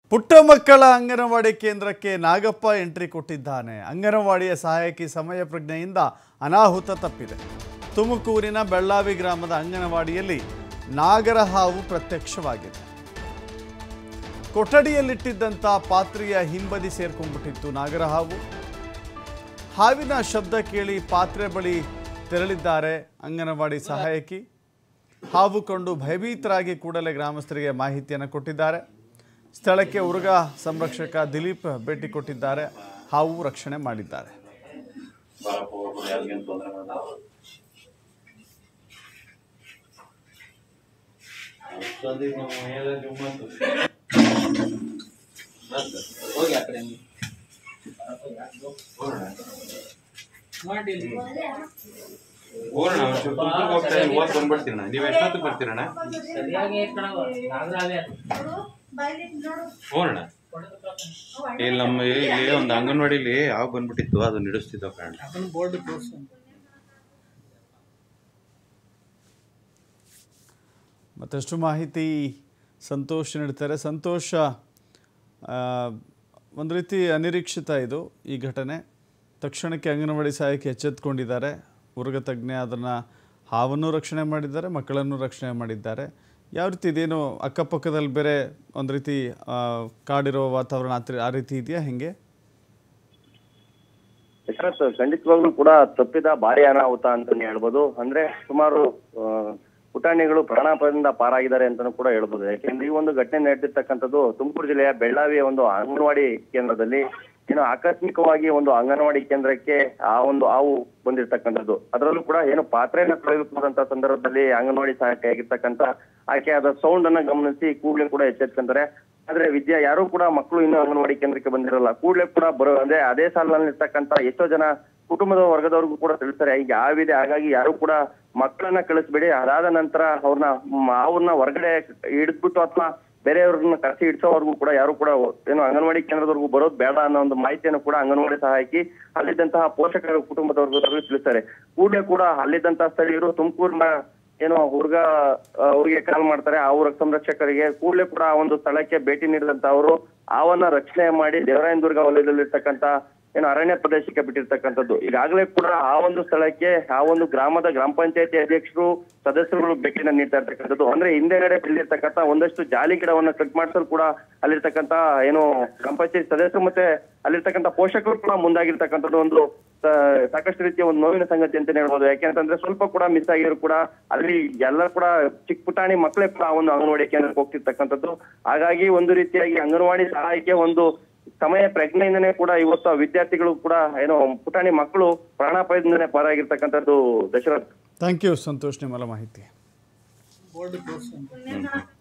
ಪುಟ್ಟ ಮಕ್ಕಳ ಅಂಗನವಾಡಿ ಕೇಂದ್ರಕ್ಕೆ ನಾಗಪ್ಪ ಎಂಟ್ರಿ ಕೊಟ್ಟಿದ್ದಾನೆ ಅಂಗನವಾಡಿಯ ಸಹಾಯಕಿ ಸಮಯ ಪ್ರಜ್ಞೆಯಿಂದ ಅನಾಹುತ ತಪ್ಪಿದೆ ತುಮಕೂರಿನ ಬೆಳ್ಳಾವಿ ಗ್ರಾಮದ ಅಂಗನವಾಡಿಯಲ್ಲಿ ನಾಗರಹಾವು ಪ್ರತ್ಯಕ್ಷವಾಗಿದೆ ಕೊಠಡಿಯಲ್ಲಿಟ್ಟಿದ್ದಂಥ ಪಾತ್ರೆಯ ಹಿಂಬದಿ ಸೇರ್ಕೊಂಡ್ಬಿಟ್ಟಿತ್ತು ನಾಗರಹಾವು ಹಾವಿನ ಶಬ್ದ ಕೇಳಿ ಪಾತ್ರೆ ಬಳಿ ತೆರಳಿದ್ದಾರೆ ಅಂಗನವಾಡಿ ಸಹಾಯಕಿ ಹಾವು ಕಂಡು ಭಯಭೀತರಾಗಿ ಕೂಡಲೇ ಗ್ರಾಮಸ್ಥರಿಗೆ ಮಾಹಿತಿಯನ್ನು ಕೊಟ್ಟಿದ್ದಾರೆ ಸ್ಥಳಕ್ಕೆ ಉರುಗ ಸಂರಕ್ಷಕ ದಿಲೀಪ್ ಭೇಟಿ ಕೊಟ್ಟಿದ್ದಾರೆ ಹಾವು ರಕ್ಷಣೆ ಮಾಡಿದ್ದಾರೆ ಬಾಳಪ್ಪ ಹೋಗ್ಬಿಡು ಯಾರಿಗೇನು ತೊಂದರೆ ಮಾಡಲ್ಲ ಅಷ್ಟೊಂದಿಗೆ ನಮ್ಮ ಮನೆಯಲ್ಲ ಗಮ್ಮತ್ತು ಮತ್ತೆ ಹೋಗಿ ಆ ಕಡೆ ನೀವು. ಹೋಗೋಣ ಮಾಡಿ ಹೋಗೋಣ ಒಂಚೂರು ತುಮಕೂರ್ಗೆ ಹೋಗ್ತಾ ಇದ್ದೀನಿ ಓದ್ ಬಂದ್ಬಿಡ್ತೀರಣ್ಣ ನೀವು ಎಷ್ಟೊತ್ತಿಗೆ ಬರ್ತೀರಣ್ಣ ಸರಿಯಾಗಿ ಕಣವ ನಾಗರಾಲೆ ಹೋಗೋಣ ಇಲ್ಲಿ ನಮ್ಮ ಇಲ್ಲಿ ಒಂದು ಅಂಗನವಾಡಿಲಿ ಯಾವ ಬಂದ್ಬಿಟ್ಟಿತ್ತು ಅದು ನಡೆಸ್ತಿದ್ದೋ ಕಾರಣ ಅದನ್ನ ಬೋರ್ಡ್ ತೋರ್ಸು ಮತ್ತಷ್ಟು ಮಾಹಿತಿ ಸಂತೋಷ್ ನೀಡ್ತಾರೆ ಸಂತೋಷ ಆ, ಒಂದು ರೀತಿ ಅನಿರೀಕ್ಷಿತ ಇದು ಈ ಘಟನೆ ತಕ್ಷಣಕ್ಕೆ ಅಂಗನವಾಡಿ ಸಹಾಯಕಿ ಎಚ್ಚೆತ್ತುಕೊಂಡಿದ್ದಾರೆ ಉರುಗ ತಜ್ಞೆ ಅದನ್ನು ಹಾವನ್ನು ರಕ್ಷಣೆ ಮಾಡಿದ್ದಾರೆ ಮಕ್ಕಳನ್ನು ರಕ್ಷಣೆ ಮಾಡಿದ್ದಾರೆ ಯಾವ ರೀತಿ ಇದೇನು ಅಕ್ಕಪಕ್ಕದಲ್ಲಿ ಬೇರೆ ಒಂದು ರೀತಿ ಆ, ಕಾಡಿರೋ ವಾತಾವರಣ ಆ ತಿ- ಆ ರೀತಿ ಇದೆಯಾ ಹೆಂಗೆ ದಶರಥ್ ಖಂಡಿತವಾಗ್ಲೂ ಕೂಡ ತಪ್ಪಿದ ಭಾರಿ ಅನಾಹುತ ಅಂತಾನೆ ಹೇಳ್ಬೋದು ಅಂದ್ರೆ ಸುಮಾರು ಆ, ಪುಟಾಣಿಗಳು ಪ್ರಾಣಾಪಾಯದಿಂದ ಪಾರಾಗಿದ್ದಾರೆ ಅಂತಾನೂ ಕೂಡ ಹೇಳ್ಬೋದು ಯಾಕೆಂದ್ರೆ ಈ ಒಂದು ಘಟನೆ ನಡೆದಿರ್ತಕ್ಕಂಥದ್ದು ತುಮಕೂರು ಜಿಲ್ಲೆಯ ಬೆಳ್ಳಾವಿಯ ಒಂದು ಅಂಗನವಾಡಿ ಕೇಂದ್ರದಲ್ಲಿ ಏನು ಆಕಸ್ಮಿಕವಾಗಿ ಒಂದು ಅಂಗನವಾಡಿ ಕೇಂದ್ರಕ್ಕೆ ಆ ಒಂದು ಹಾವು ಬಂದಿರ್ತಕ್ಕಂಥದ್ದು ಅದರಲ್ಲೂ ಕೂಡ ಏನು ಪಾತ್ರೆಯನ್ನ ತೊಳೆದುಕೊಂಡಂತ ಸಂದರ್ಭದಲ್ಲಿ ಅಂಗನವಾಡಿ ಸಹಾಯಕ ಆಗಿರ್ತಕ್ಕಂಥ ಆಕೆ ಅದ ಸೌಂಡ್ ಅನ್ನ ಗಮನಿಸಿ ಕೂಡಲೇ ಕೂಡ ಎಚ್ಚೆತ್ಕೊಂತಾರೆ ಆದ್ರೆ ವಿದ್ಯಾ ಯಾರು ಕೂಡ ಮಕ್ಕಳು ಇನ್ನೂ ಅಂಗನವಾಡಿ ಕೇಂದ್ರಕ್ಕೆ ಬಂದಿರಲ್ಲ ಕೂಡಲೇ ಕೂಡ ಬರೋ ಅಂದ್ರೆ ಅದೇ ಸಾಲಿನಲ್ಲಿ ಇರ್ತಕ್ಕಂಥ ಎಷ್ಟೋ ಜನ ಕುಟುಂಬದ ವರ್ಗದವ್ರಿಗೂ ಕೂಡ ತಿಳಿಸ್ತಾರೆ ಈಗ ಆವಿದೆ ಹಾಗಾಗಿ ಯಾರು ಕೂಡ ಮಕ್ಕಳನ್ನ ಕಳಿಸ್ಬೇಡಿ ಅದಾದ ನಂತರ ಅವ್ರನ್ನ ಅವ್ರನ್ನ ಹೊರಗಡೆ ಹಿಡಿದ್ಬಿಟ್ಟು ಅಥವಾ ಬೇರೆಯವ್ರನ್ನ ಕರೆಸಿ ಇಡ್ಸೋವರೆಗೂ ಕೂಡ ಯಾರು ಕೂಡ ಏನು ಅಂಗನವಾಡಿ ಕೇಂದ್ರದವರೆಗೂ ಬರೋದು ಬೇಡ ಅನ್ನೋ ಒಂದು ಮಾಹಿತಿಯನ್ನು ಕೂಡ ಅಂಗನವಾಡಿ ಸಹಾಯಕಿ ಅಲ್ಲಿದ್ದಂತಹ ಪೋಷಕರ ಕುಟುಂಬದ ವರ್ಗದವರಿಗೆ ತಿಳಿಸ್ತಾರೆ ಕೂಡಲೇ ಕೂಡ ಅಲ್ಲಿದ್ದಂತಹ ಸ್ಥಳೀಯರು ತುಮಕೂರಿನ ಏನೋ ಹುಡುಗ ಅವ್ರಿಗೆ ಕಾಲ್ ಮಾಡ್ತಾರೆ ಅವ್ರ ಸಂರಕ್ಷಕರಿಗೆ ಕೂಡಲೇ ಕೂಡ ಆ ಒಂದು ಸ್ಥಳಕ್ಕೆ ಭೇಟಿ ನೀಡಿದಂತ ಅವರು ಆವನ್ನ ರಕ್ಷಣೆ ಮಾಡಿ ದೇವರಾಯನದುರ್ಗ ವಲಯದಲ್ಲಿರ್ತಕ್ಕಂತ ಏನು ಅರಣ್ಯ ಪ್ರದೇಶಕ್ಕೆ ಬಿಟ್ಟಿರ್ತಕ್ಕಂಥದ್ದು ಈಗಾಗಲೇ ಕೂಡ ಆ ಒಂದು ಸ್ಥಳಕ್ಕೆ ಆ ಒಂದು ಗ್ರಾಮದ ಗ್ರಾಮ ಪಂಚಾಯತಿ ಅಧ್ಯಕ್ಷರು ಸದಸ್ಯರುಗಳು ಭೇಟಿನ ನೀಡ್ತಾ ಇರ್ತಕ್ಕಂಥದ್ದು ಅಂದ್ರೆ ಹಿಂದೆಗಡೆ ಬೆಳೆದಿರ್ತಕ್ಕಂಥ ಒಂದಷ್ಟು ಜಾಲಿ ಗಿಡವನ್ನ ಕಟ್ ಮಾಡಿಸಲು ಕೂಡ ಅಲ್ಲಿರ್ತಕ್ಕಂಥ ಏನು ಗ್ರಾಮ ಪಂಚಾಯತಿ ಸದಸ್ಯರು ಮತ್ತೆ ಅಲ್ಲಿರ್ತಕ್ಕಂಥ ಪೋಷಕರು ಕೂಡ ಮುಂದಾಗಿರ್ತಕ್ಕಂಥದ್ದು ಒಂದು ಸ- ಸಾಕಷ್ಟು ರೀತಿಯ ಒಂದು ನೋವಿನ ಸಂಗತಿ ಅಂತಾನೆ ಹೇಳ್ಬೋದು ಯಾಕೆಂತಂದ್ರೆ ಸ್ವಲ್ಪ ಕೂಡ ಮಿಸ್ ಆಗಿದ್ರು ಕೂಡ ಅಲ್ಲಿ ಎಲ್ಲ ಕೂಡ ಚಿಕ್ಕ ಪುಟಾಣಿ ಮಕ್ಕಳೇ ಕೂಡ ಆ ಒಂದು ಅಂಗನವಾಡಿ ಕೇಂದ್ರಕ್ಕೆ ಹೋಗ್ತಿರ್ತಕ್ಕಂಥದ್ದು ಹಾಗಾಗಿ ಒಂದು ರೀತಿಯಾಗಿ ಅಂಗನವಾಡಿ ಸಹಾಯಕ್ಕೆ ಒಂದು ಸಮಯ ಪ್ರಜ್ಞೆಯಿಂದನೇ ಕೂಡ ಇವತ್ತು ಆ ವಿದ್ಯಾರ್ಥಿಗಳು ಕೂಡ ಏನೋ ಪುಟಾಣಿ ಮಕ್ಕಳು ಪ್ರಾಣಾಪಾಯದಿಂದನೇ ಪಾರಾಗಿರ್ತಕ್ಕಂಥದ್ದು ದಶರಥ್ ಥ್ಯಾಂಕ್ ಯು ಸಂತೋಷ್ ನಿಮ್ಮೆಲ್ಲ ಮಾಹಿತಿ ಬೋರ್ಡ್ ತೋರ್ಸು